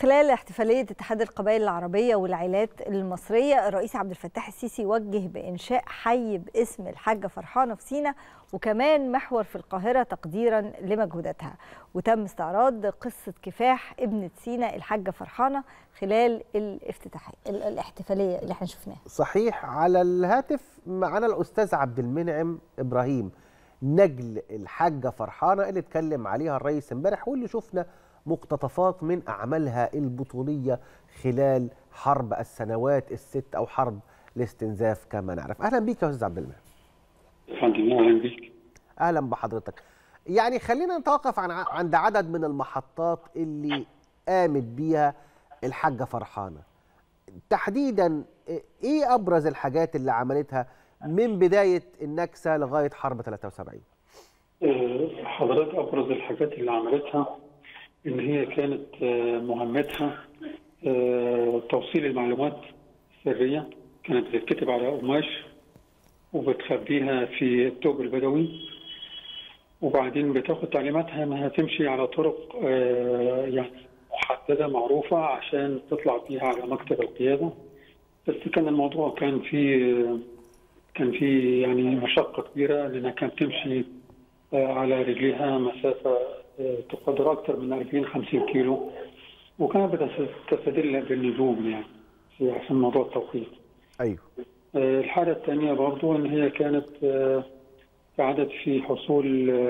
خلال احتفالية اتحاد القبائل العربية والعائلات المصرية الرئيس عبد الفتاح السيسي وجه بإنشاء حي باسم الحاجة فرحانة في سينا وكمان محور في القاهرة تقديرا لمجهوداتها وتم استعراض قصة كفاح ابنة سينا الحاجة فرحانة خلال الافتتاحية الاحتفالية اللي احنا شفناها صحيح على الهاتف معنا الأستاذ عبد المنعم إبراهيم نجل الحاجة فرحانة اللي اتكلم عليها الرئيس امبارح واللي شفنا مقتطفات من أعمالها البطولية خلال حرب السنوات الست أو حرب الاستنزاف كما نعرف أهلا بيك يا أستاذ عبد المنعم فندم اهلا بيك أهلا بحضرتك يعني خلينا نتوقف عن عند عدد من المحطات اللي قامت بيها الحاجة فرحانة تحديدا ايه ابرز الحاجات اللي عملتها من بدايه النكسه لغايه حرب 73 أه، حضرتك ابرز الحاجات اللي عملتها ان هي كانت أه، مهمتها أه، توصيل المعلومات السريه كانت بتتكتب على قماش وبتخبيها في الثوب البدوي وبعدين بتاخد تعليماتها انها تمشي على طرق يعني محدده معروفه عشان تطلع بيها على مكتب القياده بس كان الموضوع كان فيه كان في يعني مشقه كبيره لانها كانت تمشي على رجليها مسافه تقدر اكثر من 40 50 كيلو وكانت بتستدل بالنجوم يعني في عشان موضوع التوقيت. ايوه. الحاجه الثانيه برضو ان هي كانت ساعدت في حصول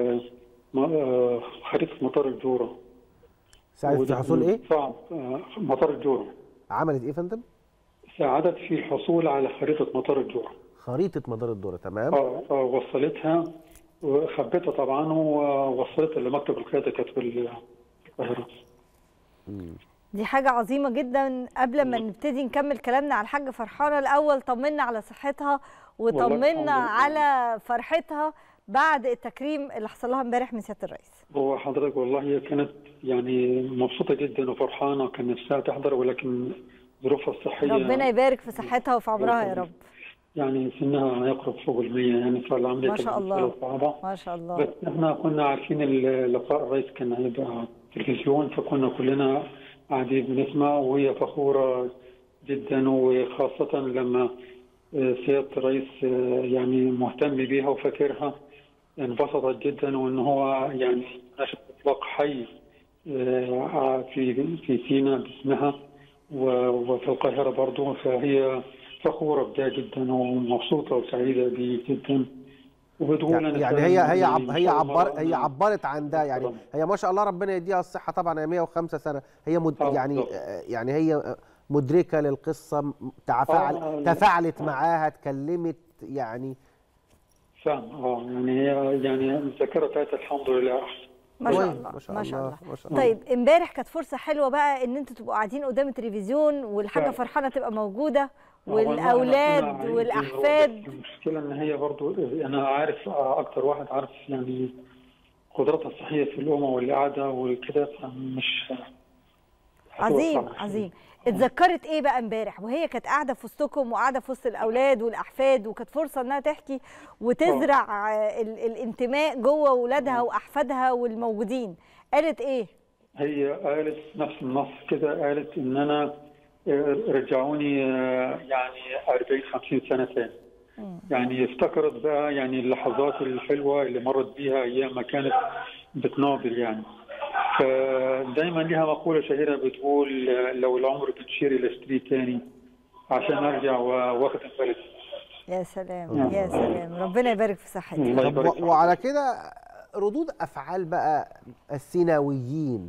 خريطه مطار الجوره. ساعدت في حصول ايه؟ صعب مطار الجوره. عملت ايه يا فندم؟ ساعدت في الحصول على خريطه مطار الجوره. خريطه مدار الدوره تمام اه اه وصلتها وخبتها طبعا ووصلتها لمكتب القياده كانت في القاهره دي حاجة عظيمة جدا قبل ما نبتدي نكمل كلامنا على الحاجة فرحانة الأول طمنا على صحتها وطمنا على فرحتها بعد التكريم اللي حصل لها امبارح من سيادة الرئيس. هو حضرتك والله هي كانت يعني مبسوطة جدا وفرحانة كان نفسها تحضر ولكن ظروفها الصحية ربنا يبارك في صحتها وفي عمرها يا رب. يعني سنها يقرب فوق المية يعني فالعملية ما شاء الله صعبة ما شاء الله بس احنا كنا عارفين اللقاء الرئيس كان هيبقى تلفزيون فكنا كلنا قاعدين بنسمع وهي فخورة جدا وخاصة لما سيادة الرئيس يعني مهتم بيها وفاكرها انبسطت جدا وان هو يعني نشر اطلاق حي في في سينا باسمها وفي القاهرة برضه فهي فخورة بده جدا ومبسوطة وسعيدة به جدا يعني, يعني هي هي عب هي عبر هي عبرت عن ده يعني هي ما شاء الله ربنا يديها الصحة طبعا هي 105 سنة هي مد يعني يعني هي مدركة للقصة تفاعل تفاعلت معاها اتكلمت يعني فاهم اه يعني هي يعني الذاكرة بتاعتها الحمد لله احسن ما شاء الله ما شاء الله, ما شاء الله. طيب امبارح كانت فرصه حلوه بقى ان انتوا تبقوا قاعدين قدام التلفزيون والحاجه فرحانه تبقى موجوده والاولاد والاحفاد المشكله ان هي برضو انا عارف اكتر واحد عارف يعني قدراتها الصحيه في الامه والقعده والكده مش عظيم عظيم اتذكرت ايه بقى امبارح وهي كانت قاعده في وسطكم وقاعده في وسط الاولاد والاحفاد وكانت فرصه انها تحكي وتزرع الانتماء جوه اولادها واحفادها والموجودين قالت ايه هي قالت نفس النص كده قالت ان انا رجعوني يعني 40 50 سنه ثاني يعني افتكرت بقى يعني اللحظات الحلوه اللي مرت بيها ايام ما كانت بتناضل يعني فدايما لها مقوله شهيره بتقول لو العمر بتشير الى ستري تاني عشان ارجع واخد البلد يا سلام يا سلام ربنا يبارك في صحتك وعلى كده ردود افعال بقى السيناويين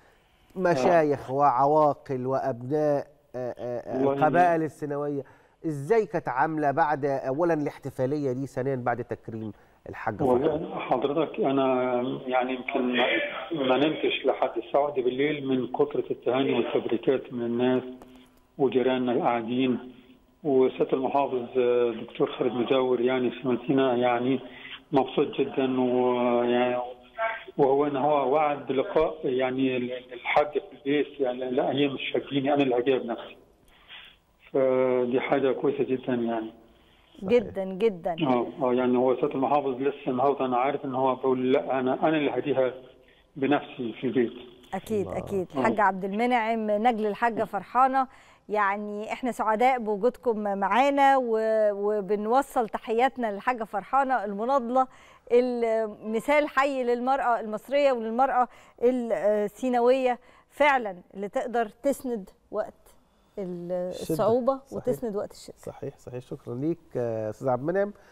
مشايخ وعواقل وابناء القبائل السيناويه ازاي كانت عامله بعد اولا الاحتفاليه دي ثانيا بعد تكريم الحاجه والله حضرتك انا يعني يمكن ما نمتش لحد الساعه واحدة بالليل من كثره التهاني والتبريكات من الناس وجيراننا قاعدين وسياده المحافظ دكتور خالد مزاور يعني في مدينه يعني مبسوط جدا ويعني وهو ان هو وعد بلقاء يعني الحاج في البيت يعني لا هي مش شاكيني انا اللي هجيبها بنفسي فدي حاجه كويسه جدا يعني جدا جدا اه اه يعني هو سياده المحافظ لسه النهارده انا عارف ان هو بيقول لا انا انا اللي هديها بنفسي في البيت اكيد الله. اكيد الحاج عبد المنعم نجل الحاجه فرحانه يعني احنا سعداء بوجودكم معانا و- وبنوصل تحياتنا للحاجه فرحانه المناضله المثال حي للمراه المصريه وللمراه السيناويه فعلا اللي تقدر تسند وقت ال- الشدة. الصعوبه صحيح. وتسند وقت الشده صحيح صحيح شكرا ليك آه، استاذ عبد المنعم